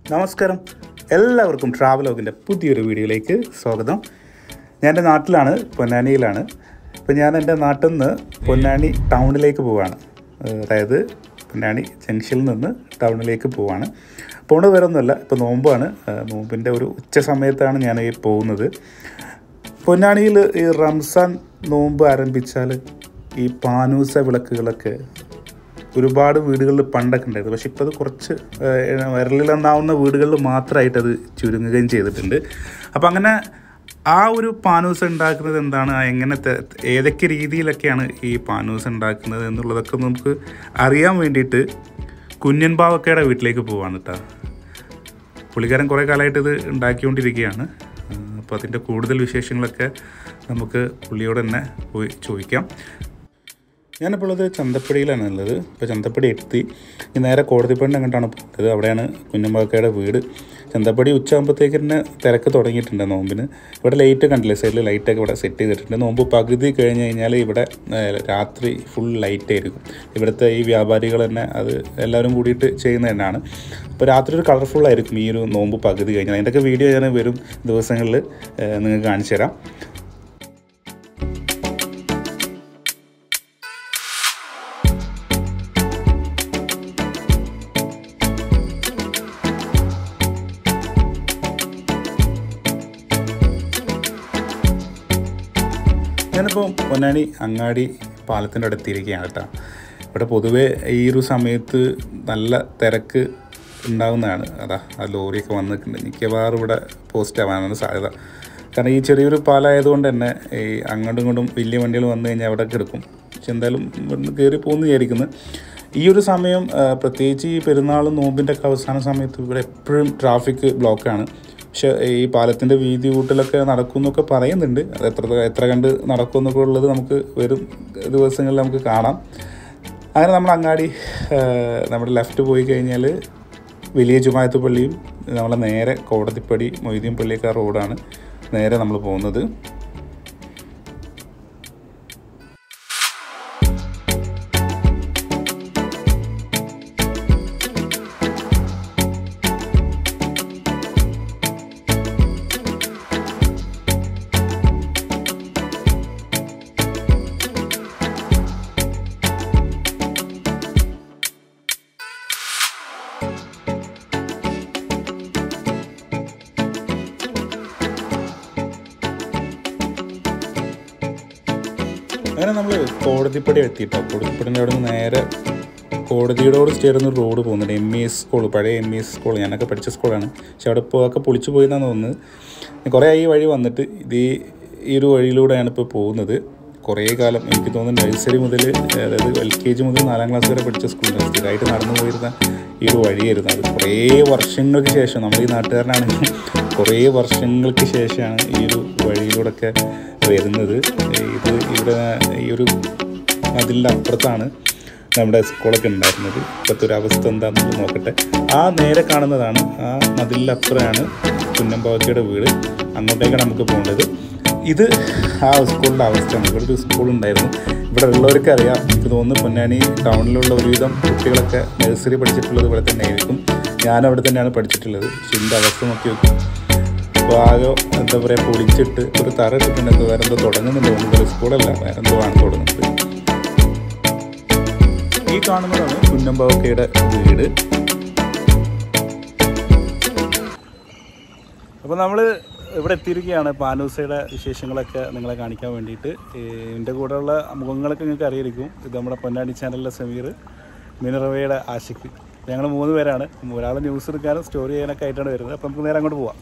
നമസ്കാരം എല്ലാവർക്കും ട്രാവൽ ലോഗിൻ്റെ പുതിയൊരു വീഡിയോയിലേക്ക് സ്വാഗതം ഞാൻ എൻ്റെ നാട്ടിലാണ് പൊന്നാനിയിലാണ് ഇപ്പോൾ ഞാൻ എൻ്റെ നാട്ടിൽ നിന്ന് പൊന്നാനി ടൗണിലേക്ക് പോവാണ് ഏഹ് അതായത് പൊന്നാനി ജംഗ്ഷനിൽ നിന്ന് ടൗണിലേക്ക് പോവാണ് പോണത് വേറെ ഒന്നുമല്ല ഇപ്പോൾ നോമ്പാണ് ഏഹ് നോമ്പിൻ്റെ ഒരു ഉച്ച സമയത്താണ് ഞാൻ ഈ പോകുന്നത് പൊന്നാനിയിൽ ഈ റംസാൻ നോമ്പ് ആരംഭിച്ചാൽ ഈ പാനൂസ വിളക്കുകളൊക്കെ ഒരുപാട് വീടുകളിൽ പണ്ടൊക്കെ ഉണ്ടായിരുന്നു പക്ഷെ ഇപ്പോൾ അത് കുറച്ച് ഏഹ്, വിരലിലെണ്ണാവുന്ന വീടുകളിൽ മാത്രമായിട്ട് അത് ചുരുങ്ങുകയും ചെയ്തിട്ടുണ്ട് അപ്പം അങ്ങനെ ആ ഒരു പാനൂസ് ഉണ്ടാക്കുന്നത് എന്താണ് ആ എങ്ങനത്തെ ഏതൊക്കെ രീതിയിലൊക്കെയാണ് ഈ പാനൂസ് ഉണ്ടാക്കുന്നത് എന്നുള്ളതൊക്കെ നമുക്ക് അറിയാൻ വേണ്ടിയിട്ട് കുഞ്ഞൻ ബാവക്കയുടെ വീട്ടിലേക്ക് പോവാണ് കേട്ടോ പുള്ളിക്കാരൻ കുറേ കാലമായിട്ട് ഇത് ഉണ്ടാക്കിക്കൊണ്ടിരിക്കുകയാണ് അപ്പോൾ അതിൻ്റെ കൂടുതൽ വിശേഷങ്ങളൊക്കെ നമുക്ക് പുള്ളിയോട് തന്നെ പോയി ചോദിക്കാം ഞാനിപ്പോൾ ഉള്ളത് ചന്തപ്പടിയിലാണ് ഉള്ളത് ഇപ്പോൾ ചന്തപ്പടി എത്തി ഇനി നേരെ കോടതിപ്പടിൻ്റെ അങ്ങോട്ടാണ് പോയത് അവിടെയാണ് കുഞ്ഞമ്പാക്കയുടെ വീട് ചന്തപ്പടി ഉച്ചയാകുമ്പോഴത്തേക്ക് തന്നെ തിരക്ക് തുടങ്ങിയിട്ടുണ്ട് നോമ്പിന് ഇവിടെ ലൈറ്റ് കണ്ടില്ലേ സൈഡിൽ ലൈറ്റൊക്കെ ഇവിടെ സെറ്റ് ചെയ്തിട്ടുണ്ട് നോമ്പ് പകുതി കഴിഞ്ഞ് കഴിഞ്ഞാൽ ഇവിടെ ഏഹ്, രാത്രി ഫുൾ ലൈറ്റ് ആയിരിക്കും ഇവിടുത്തെ ഈ വ്യാപാരികൾ തന്നെ അത് എല്ലാവരും കൂടിയിട്ട് ചെയ്യുന്നത് തന്നെയാണ് അപ്പോൾ രാത്രി ഒരു കളർഫുൾ ആയിരിക്കും ഈ ഒരു നോമ്പ് പകുതി കഴിഞ്ഞാൽ അതിൻ്റെയൊക്കെ വീഡിയോ ഞാൻ വരും ദിവസങ്ങളിൽ ഏഹ്, നിങ്ങൾക്ക് കാണിച്ചു തരാം ഞാനിപ്പോൾ പൊന്നാനി അങ്ങാടി പാലത്തിൻ്റെ അടുത്തിരിക്കുകയാണ് കേട്ടോ ഇവിടെ പൊതുവേ ഈ ഒരു സമയത്ത് നല്ല തിരക്ക് ഉണ്ടാവുന്നതാണ് അതാ ആ ലോറിയൊക്കെ വന്ന് നിൽക്കുന്നുണ്ട് മിക്കവാറും ഇവിടെ പോസ്റ്റ് ആവാനാണ് സാധ്യത കാരണം ഈ ചെറിയൊരു പാലമായതുകൊണ്ട് തന്നെ ഈ അങ്ങോട്ടും ഇങ്ങോട്ടും വലിയ വണ്ടികൾ വന്നു കഴിഞ്ഞാൽ അവിടെ കിടക്കും പക്ഷെ എന്തായാലും ഇവിടുന്ന് കയറി പോകുന്നു വിചാരിക്കുന്നു ഈ ഒരു സമയം ആ, പ്രത്യേകിച്ച് ഈ പെരുന്നാളും നോമ്പിൻ്റെ ഒക്കെ അവസാന സമയത്ത് ഇവിടെ എപ്പോഴും ട്രാഫിക് ബ്ലോക്കാണ് പക്ഷെ ഈ പാലത്തിൻ്റെ വീതി കൂട്ടലൊക്കെ നടക്കും എന്നൊക്കെ പറയുന്നുണ്ട് അത് എത്ര എത്ര കണ്ട് നടക്കും എന്നൊക്കെ ഉള്ളത് നമുക്ക് വരും ദിവസങ്ങളിൽ നമുക്ക് കാണാം അങ്ങനെ നമ്മൾ അങ്ങാടി ആ, നമ്മുടെ ലെഫ്റ്റ് പോയി കഴിഞ്ഞാൽ വലിയ ജുമായത്ത് പള്ളിയും നമ്മളെ നേരെ കോടതിപ്പടി മൊയ്തീൻ പള്ളിയൊക്കെ റോഡാണ് നേരെ നമ്മൾ പോകുന്നത് അങ്ങനെ നമ്മൾ കോടതിപ്പടി എത്തിയിട്ടോ കോടതിപ്പടിൻ്റെ അവിടെ നിന്ന് നേരെ കോടതിയോട് ചേർന്ന് ഒരു റോഡ് പോകുന്നുണ്ട് എം ഇ എസ് സ്കൂൾ പഴയ എം ഇ എസ് സ്കൂൾ ഞാനൊക്കെ പഠിച്ച സ്കൂളാണ് പക്ഷെ അവിടെ ഇപ്പോൾ ഒക്കെ പൊളിച്ചു പോയെന്നാണ് തോന്നുന്നത് കുറേ ഈ വഴി വന്നിട്ട് ഇത് ഈ ഈ ഒരു വഴിയിലൂടെയാണ് ഇപ്പോൾ പോകുന്നത് കുറേ കാലം എനിക്ക് തോന്നുന്നു നഴ്സറി മുതൽ അതായത് എൽ കെ ജി മുതൽ നാലാം ക്ലാസ് വരെ പഠിച്ച സ്കൂളിൽ സ്ഥിരമായിട്ട് നടന്നു പോയിരുന്ന ഈ ഒരു വഴിയായിരുന്നു അത് കുറേ വർഷങ്ങൾക്ക് ശേഷം നമ്മൾ ഈ നാട്ടുകാരനാണെങ്കിലും കുറേ വർഷങ്ങൾക്ക് ശേഷമാണ് ഈ ഒരു വഴിയിലൂടെയൊക്കെ വരുന്നത് ഇത് ഇവിടെ ഈ ഒരു അതിൻ്റെ അപ്പുറത്താണ് നമ്മുടെ സ്കൂളൊക്കെ ഉണ്ടായിരുന്നത് ഇപ്പോഴത്തെ ഒരു അവസ്ഥ എന്താണെന്നുള്ളത് നോക്കട്ടെ ആ നേരെ കാണുന്നതാണ് ആ മതിലിനപ്പുറമാണ് കുന്നമ്പാവക്കയുടെ വീട് അങ്ങോട്ടേക്കാണ് നമുക്ക് പോകേണ്ടത് ഇത് ആ സ്കൂളിൻ്റെ അവസ്ഥയാണ് ഇവിടെ ഒരു സ്കൂൾ ഉണ്ടായിരുന്നു ഇവിടെ ഉള്ളവർക്ക് അറിയാം എനിക്ക് തോന്നുന്നു പൊന്നാനി ടൗണിലുള്ള ഒരുവിധം കുട്ടികളൊക്കെ നഴ്സറി പഠിച്ചിട്ടുള്ളത് ഇവിടെ തന്നെ ആയിരിക്കും ഞാൻ അവിടെ തന്നെയാണ് പഠിച്ചിട്ടുള്ളത് പക്ഷെ ഇതിൻ്റെ അവസ്ഥ നോക്കി നോക്കും അപ്പോൾ ആകെ എന്താ പറയുക പൊളിച്ചിട്ട് ഒരു തറ ഇട്ടിട്ടുണ്ട് വേറെ എന്തോ തുടങ്ങുന്നുണ്ട് തോന്നുന്നത് സ്കൂളല്ല വേറെ എന്തോ ആണ് തുടങ്ങുന്നത് ഈ കാണുന്നതാണ് കുന്നമ്പാവക്കയുടെ വീട് അപ്പോൾ നമ്മൾ ഇവിടെ എത്തിയിരിക്കുകയാണ് പാനൂസയുടെ വിശേഷങ്ങളൊക്കെ നിങ്ങളെ കാണിക്കാൻ വേണ്ടിയിട്ട് ഈ എൻ്റെ കൂടെയുള്ള മുഖങ്ങളൊക്കെ നിങ്ങൾക്ക് അറിയായിരിക്കും ഇത് നമ്മുടെ പൊന്നാടി ചാനലിലെ സമീർ മിനറവയുടെ ആഷിഖ് ഞങ്ങൾ മൂന്ന് പേരാണ് ഒരാൾ ന്യൂസ് എടുക്കാനും സ്റ്റോറി ചെയ്യാനൊക്കെ ആയിട്ടാണ് വരുന്നത് അപ്പോൾ നമുക്ക് നേരെ അങ്ങോട്ട് പോവാം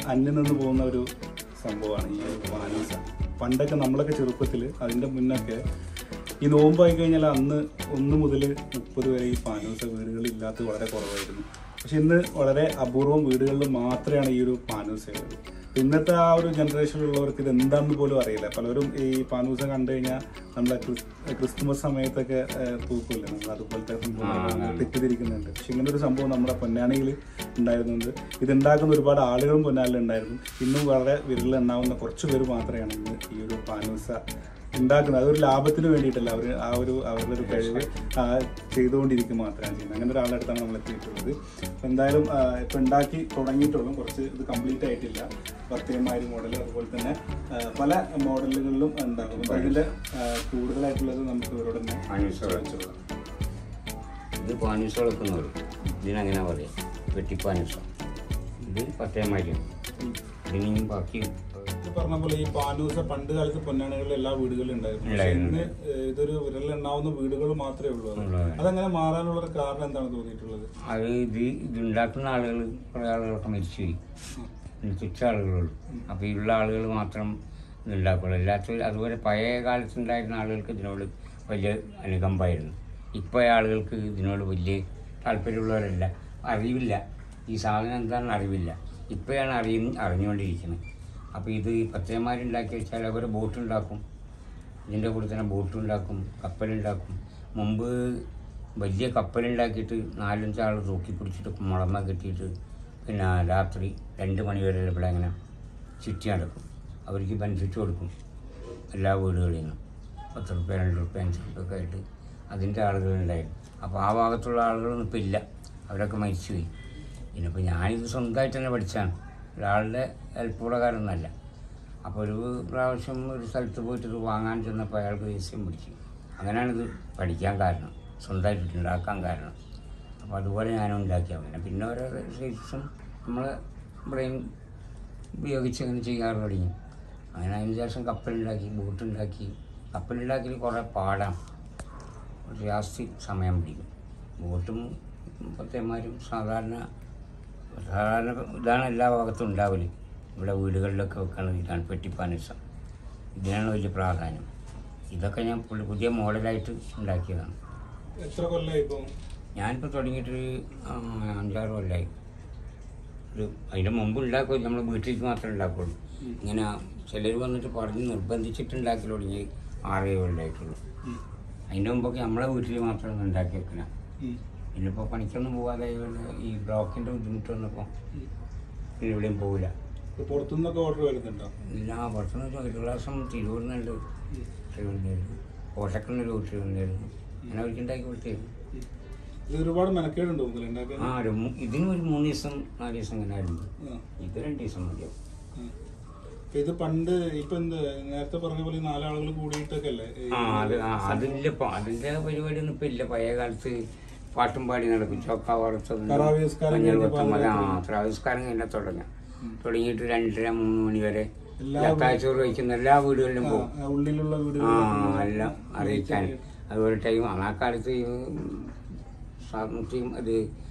അന്യം നിന്ന് പോകുന്ന ഒരു സംഭവമാണ് ഈ ഒരു പാനൂസ പണ്ടൊക്കെ നമ്മളൊക്കെ ചെറുപ്പത്തിൽ അതിൻ്റെ മുന്നൊക്കെ ഈ നോമ്പായി കഴിഞ്ഞാൽ അന്ന് ഒന്ന് മുതൽ മുപ്പത് വരെ ഈ പാനൂസ വീടുകളില്ലാത്തത് വളരെ കുറവായിരുന്നു പക്ഷെ ഇന്ന് വളരെ അപൂർവം വീടുകളിൽ മാത്രമാണ് ഈ ഒരു പാനൂസ ഉള്ളത് ഇന്നത്തെ ആ ഒരു ജനറേഷനിലുള്ളവർക്ക് ഇത് എന്താണെന്ന് പോലും അറിയില്ല പലരും ഈ പാനൂസ കണ്ടു കഴിഞ്ഞാൽ നമ്മളെ ക്രിസ്- ക്രിസ്തുമസ് സമയത്തൊക്കെ ഏഹ്, തൂക്കില്ലേ നമ്മൾ അതുപോലത്തെ സംഭവങ്ങൾ തെറ്റിദ്ധരിക്കുന്നുണ്ട് പക്ഷെ ഇങ്ങനെ ഒരു സംഭവം നമ്മുടെ പൊന്നാണിയിൽ ഉണ്ടായിരുന്നുണ്ട് ഇത് ഉണ്ടാക്കുന്ന ഒരുപാട് ആളുകളും പൊന്നാനിൽ ഉണ്ടായിരുന്നു ഇന്നും വളരെ വിരലെണ്ണാവുന്ന കുറച്ച് പേര് മാത്രമാണ് ഇന്ന് ഈ ഒരു പാനൂസ ഉണ്ടാക്കുന്നത് അതൊരു ലാഭത്തിന് വേണ്ടിയിട്ടല്ല അവർ ആ ഒരു അവരുടെ ഒരു കഴിവ് ആ, ചെയ്തുകൊണ്ടിരിക്കുക മാത്രമാണ് ചെയ്യുന്നത് അങ്ങനെ ഒരാളുടെ അടുത്താണ് നമ്മൾ എത്തിയിട്ടുള്ളത് അപ്പോൾ എന്തായാലും ആ, ഇപ്പൊ ഉണ്ടാക്കി തുടങ്ങിയിട്ടുള്ളൂ കുറച്ച് ഇത് കംപ്ലീറ്റ് ആയിട്ടില്ല പ്രത്യേകമായ മോഡൽ അതുപോലെ തന്നെ ആ, പല മോഡലുകളിലും ഉണ്ടാകും അപ്പോൾ ഇതിന്റെ ആ, കൂടുതലായിട്ടുള്ളത് നമുക്ക് ഇവരോട് തന്നെ പാനൂസ. ചോദിച്ചോളാം. ഇത് പാനൂസ വെക്കുന്നവർ ഇതിനങ്ങനെ പറയാം വെട്ടിപ്പാനൂസ ഇത് പത്തേമാരിയാണ് ഇതിനും ബാക്കി ഈ പറഞ്ഞ പോലെ ഈ പാനൂസ പണ്ട് കാലത്ത് പൊന്നാണികളിൽ എല്ലാ വീടുകളിലും ഉണ്ടായിരുന്നു പക്ഷേ ഉണ്ടായിരുന്നു. ഇന്ന് ഏഹ്, ഇതൊരു വിരലിലെണ്ണാവുന്ന വീടുകൾ മാത്രമേ ഉള്ളൂ അത്. ഉള്ളത്. അതങ്ങനെ മാറാനുള്ള ഒരു കാരണം എന്താണ് തോന്നിയിട്ടുള്ളത് അത് ഇത് ഇതുണ്ടാക്കുന്ന ആളുകൾ കുറേ ആളുകളൊക്കെ മരിച്ചുപോയി ഇനി തുച്ഛ ആളുകളുള്ളൂ അപ്പോൾ ഈ ഉള്ള ആളുകൾ മാത്രം ഇതുണ്ടാക്കുള്ളൂ അല്ലാത്ത അതുപോലെ പഴയ കാലത്തുണ്ടായിരുന്ന ആളുകൾക്ക് ഇതിനോട് വലിയ അനുകമ്പായിരുന്നു ഇപ്പോൾ ആളുകൾക്ക് ഇതിനോട് വലിയ താല്പര്യമുള്ളവരല്ല അറിവില്ല ഈ സാധനം എന്താണെന്ന് അറിവില്ല ഇപ്പോഴാണ് അറിയ അറിഞ്ഞുകൊണ്ടിരിക്കുന്നത് അപ്പോൾ ഇത് പത്തേമാരുണ്ടാക്കി വെച്ചാൽ അവർ ബോട്ടുണ്ടാക്കും ഇതിൻ്റെ കൂടെ തന്നെ ബോട്ടുണ്ടാക്കും കപ്പലുണ്ടാക്കും മുമ്പ് വലിയ കപ്പലുണ്ടാക്കിയിട്ട് നാലഞ്ച് ആൾ തൂക്കി പിടിച്ചിട്ട് മുളമ കെട്ടിയിട്ട് പിന്നെ രാത്രി രണ്ട് മണി വരെ ഇവിടെ ഇങ്ങനെ ചുറ്റി നടക്കും അവർക്ക് ബെനിഫിറ്റ് കൊടുക്കും എല്ലാ വീടുകളിൽ നിന്നും പത്ത് റുപ്യ രണ്ട് റുപ്യ അഞ്ച് റുപ്യ ഒക്കെ ആയിട്ട് അതിൻ്റെ ആളുകളുണ്ടായിരുന്നു അപ്പോൾ ആ ഭാഗത്തുള്ള ആളുകളൊന്നും ഇപ്പം ഇല്ല അവരൊക്കെ മരിച്ചുപോയി പിന്നിപ്പോൾ ഞാനിത് സ്വന്തമായിട്ട് തന്നെ പഠിച്ചാണ് ഒരാളുടെ ഹെൽപ്പ് പ്രകാരമൊന്നുമല്ല അപ്പോൾ ഒരു പ്രാവശ്യം ഒരു സ്ഥലത്ത് പോയിട്ട് ഇത് വാങ്ങാൻ ചെന്നപ്പോൾ അയാൾക്ക് ദേഷ്യം പിടിച്ചു അങ്ങനെയാണിത് പഠിക്കാൻ കാരണം സ്വന്തമായിട്ട് ഉണ്ടാക്കാൻ കാരണം അപ്പോൾ അതുപോലെ ഞാനും ഉണ്ടാക്കിയാൽ പിന്നെ പിന്നെ ഓരോ സൈസും നമ്മൾ ബ്രെയിൻ ഉപയോഗിച്ച് അങ്ങനെ ചെയ്യാറ് തുടങ്ങി അങ്ങനെ അതിന് ശേഷം കപ്പലുണ്ടാക്കി ബോട്ടുണ്ടാക്കി കപ്പലുണ്ടാക്കി കുറേ പാടാണ് ഒരു ജാസ്തി സമയം പിടിക്കും ബോട്ടും പത്തേമാരും സാധാരണ സാധാരണ ഇതാണ് എല്ലാ ഭാഗത്തും ഉണ്ടാവല് ഇവിടെ വീടുകളിലൊക്കെ വെക്കുന്നത് ഇതാണ് പെട്ടിപ്പാനിസം ഇതിനാണ് വലിയ പ്രാധാന്യം ഇതൊക്കെ ഞാൻ പുള്ളി- പുതിയ മോഡലായിട്ട് ഉണ്ടാക്കിയതാണ് എത്ര കൊല്ലമായി ഇപ്പം ഞാനിപ്പോൾ തുടങ്ങിയിട്ടൊരു ആ, അഞ്ചാറ് കൊല്ലമായി ഒരു അതിൻ്റെ മുമ്പ് ഉണ്ടാക്കും നമ്മൾ വീട്ടിലേക്ക് മാത്രമേ ഉണ്ടാക്കുള്ളൂ ഇങ്ങനെ ചിലർ വന്നിട്ട് പറഞ്ഞ് നിർബന്ധിച്ചിട്ട് ഉണ്ടാക്കി തുടങ്ങി ആറേ കൊല്ലമായിട്ടുള്ളൂ അതിൻ്റെ മുമ്പൊക്കെ നമ്മളെ വീട്ടിൽ മാത്രമേ ഉണ്ടാക്കി വെക്കണം പിന്നിപ്പോൾ പണിക്കൊന്നും പോകാതെ ഈ ബ്ലോക്കിൻ്റെ ബുദ്ധിമുട്ട് വന്നപ്പോൾ പിന്നെ എവിടെയും പോകില്ല പുറത്തുനിന്നൊക്കെ ഓർഡർ വരുന്നുണ്ടോ ഇല്ല പുറത്തുനിന്ന് ഒരു പ്രാവശ്യം തിരുവൂരിന്നുണ്ട് തിരുവനന്തപുരം കോട്ടക്കലിനൊരു വീട്ടിൽ വന്നിരുന്നു അങ്ങനെ അവർക്ക് ഉണ്ടാക്കി കൊടുത്തിരുന്നു ഇത് ഒരുപാട് മെനക്കേടുണ്ട് മുതൽ ഉണ്ടാക്കാൻ ആ ഒരു മൂ- ഇതിന് ഒരു മൂന്ന് ദിവസം നാല് ദിവസം ഇങ്ങനെ ആയിരുന്നു ആ, ഇത് രണ്ട് ദിവസം മതിയാവും ആ. ഇപ്പൊ ഇത് പണ്ട് ഇപ്പൊ എന്ത് നേരത്തെ പറഞ്ഞ പോലെ ഈ നാലാളുകൾ കൂടിയിട്ടൊക്കെ അല്ലേ ഈ- ആ അത് ആ അതില്ല ഇപ്പൊ അതിന്റെ പരിപാടി ഒന്നും ഇപ്പൊ ഇല്ല പഴയ കാലത്ത് പാട്ടും പാടി നടക്കും ചോക്ക വറുത്തത് കറാവിയസ്കാരം മഞ്ഞൾ കഴിഞ്ഞ് വറുത്തത് മതി. ആ പാലക്കാട് ത്രാവിസ്കാരം കഴിഞ്ഞാൽ തുടങ്ങാം തുടങ്ങിയിട്ട് രണ്ടര മൂന്ന് മണി വരെ എല്ലാ അത്താഴ്ചോറ് കഴിക്കുന്ന എല്ലാ വീടുകളിലും ആ, പോകും ആ, ഉള്ളിലുള്ള ആ വീടുകളിൽ എല്ലാം അറിയിക്കാൻ അതുപോലെ ടൈം ആ കാലത്ത് ഈ സാമ്പത്തികം അത്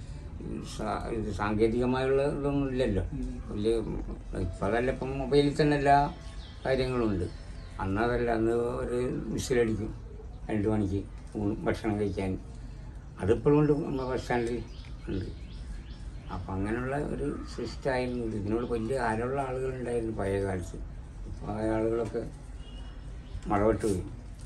സാ- ഇത് സാങ്കേതികമായുള്ള ഇതൊന്നും ഇല്ലല്ലോ വലിയ ഇപ്പം അതല്ല ഇപ്പം മൊബൈലിൽ തന്നെ എല്ലാ കാര്യങ്ങളും ഉണ്ട് അന്ന് അതല്ല അന്ന് ഒരു വിസിലടിക്കും രണ്ട് മണിക്ക് ഊണ് ഭക്ഷണം കഴിക്കാൻ അതിപ്പോഴും ഉണ്ട് നമ്മുടെ ബസ് സ്റ്റാൻഡിൽ ഉണ്ട് അപ്പം അങ്ങനെയുള്ള ഒരു സിസ്റ്റമായിരുന്നു ഇത്. ഇതിനോട് വലിയ ആരമുള്ള ആളുകളുണ്ടായിരുന്നു പഴയ കാലത്ത് ഇപ്പോൾ ആ ആളുകളൊക്കെ മറവിട്ട് പോയി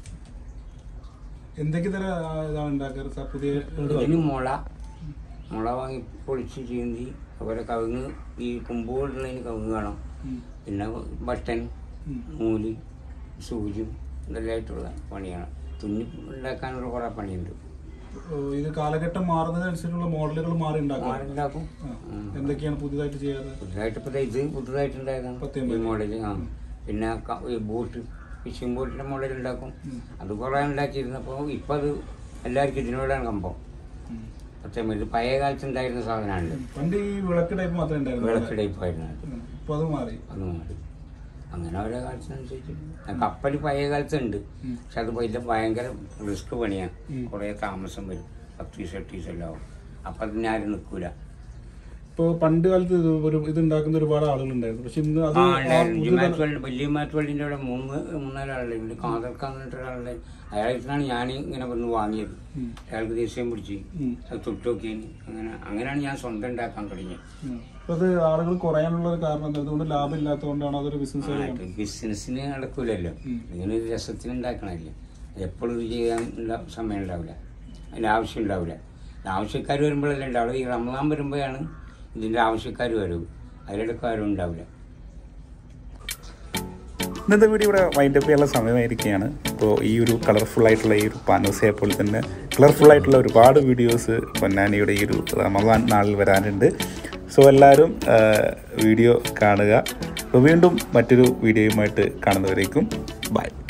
എന്തൊക്കെ തരം ആ, ഇതാണ് ഉണ്ടാക്കാറ് സാർ പുതിയ ഇതിന് മുള മുള വാങ്ങി പൊളിച്ച് ചീന്തി അതുപോലെ കവുങ്ങ് ഈ കുമ്പുകളുള്ളതിന് കവുങ്ങ് വേണം ഉം, പിന്നെ ബട്ടൺ ഉം. നൂല് സൂചി ഇതെല്ലാമായിട്ടുള്ള പണിയാണ് തുന്നി ഉണ്ടാക്കാനുള്ള കുറേ പണിയുണ്ട് ഓ, ഇത് കാലഘട്ടം മാറുന്നതനുസരിച്ചുള്ള മോഡലുകൾ മാറി ഉണ്ടാക്കാം മാറുണ്ടാക്കും ആ. എന്തൊക്കെയാണ് പുതിയതായിട്ട് ചെയ്യാറ് പുതുതായിട്ട് ഇപ്പോൾ ഇത് പുതുതായിട്ടുണ്ടായതാണ് പത്തേമ്പത്. ഈ മോഡൽ ആ പിന്നെ ക- ഈ ബോട്ട് ഫിഷിംഗ് ബോട്ടിൻ്റെ മോഡൽ ഉണ്ടാക്കും ഉം. അത് കുറേ ഉണ്ടാക്കിയിരുന്നപ്പോൾ ഇപ്പം അത് എല്ലാവർക്കും ഇതിനോടാണ് കമ്പം ഉം. പത്തേമ്പത് ഇത് പഴയ കാലത്ത് ഉണ്ടായിരുന്ന സാധനമാണല്ലോ പണ്ട് ഈ വിളക്ക് ടൈപ്പ് മാത്രമേ ഉണ്ടായിരുന്നു വിളക്ക് ടൈപ്പായിരുന്നു അത് ഉം, ഇപ്പൊ അത് മാറി അത് മാറി അങ്ങനെ ഓരോ കാലത്തിനനുസരിച്ച് ആ കപ്പൽ പഴയ കാലത്തുണ്ട് ഉം. പക്ഷെ അത് വലിയ ഭയങ്കര റിസ്ക് പണിയാണ് ഉം. കുറേ താമസം വരും പത്ത് ദിവസം എട്ട് ദിവസം എല്ലാം ആവും അപ്പം അതിന് ആരും നിൽക്കൂല ഇപ്പൊ പണ്ട് കാലത്ത് ഇത് ഒരു ഇത് ഉണ്ടാക്കുന്ന ഒരുപാട് ആളുകൾ ഉണ്ടായിരുന്നു പക്ഷെ ഇന്ന് അത് ആ ആ ഉണ്ടായിരുന്നു പുതിയ ജിമാറ്റ് വേൾഡ് വലിയ മാറ്റ് വേൾഡിൻ്റെ അവിടെ മൂന്ന് മൂന്നാലാളുണ്ട് കാതർക്കാൻ ഒരാളുടെ അയാളാണ് ഞാൻ ഇങ്ങനെ വന്ന് വാങ്ങിയത് അയാൾക്ക് ദേഷ്യം പിടിച്ച് ഉം. അത് തൊട്ട് നോക്കിയതിന് അങ്ങനെ അങ്ങനെയാണ് ഞാൻ സ്വന്തം ഉണ്ടാക്കാൻ തുടങ്ങിയത് ഉം. അപ്പൊ അത് ആളുകൾ കുറയാനുള്ള ഒരു കാരണം എന്താ അതുകൊണ്ട് ലാഭം ഇല്ലാത്തതുകൊണ്ടാണ് അതൊരു ബിസിനസ് ആ, ബിസിനസ്സിന് നടക്കൂലല്ലോ ഇങ്ങനെ ഒരു രസത്തിന് ഉണ്ടാക്കണല്ലേ എപ്പോഴും ഇത് ചെയ്യാനുള്ള സമയം ഉണ്ടാവില്ല അതിൻ്റെ ആവശ്യം ഉണ്ടാവില്ല ആവശ്യക്കാർ വരുമ്പോഴല്ലേ ഉണ്ടാവുള്ളൂ ഈ റമദാൻ വരുമ്പോഴാണ് ഇതിൻ്റെ ആവശ്യക്കാർ വരും അതിലിടക്ക് ആരും ഉണ്ടാവില്ല ഇന്നത്തെ വീഡിയോ ഇവിടെ വൈൻഡപ്പ് ചെയ്യാനുള്ള സമയമായിരിക്കുകയാണ് അപ്പോൾ ഈ ഒരു കളർഫുൾ ആയിട്ടുള്ള ഈ ഒരു പാനോസയെ പോലെ തന്നെ കളർഫുൾ ആയിട്ടുള്ള ഒരുപാട് വീഡിയോസ് പൊന്നാനിയുടെ ഈ ഒരു റമദാൻ നാളിൽ വരാനുണ്ട് സോ എല്ലാവരും ആ, വീഡിയോ കാണുക അപ്പോൾ വീണ്ടും മറ്റൊരു വീഡിയോയുമായിട്ട് കാണുന്നവരേക്കും ബൈ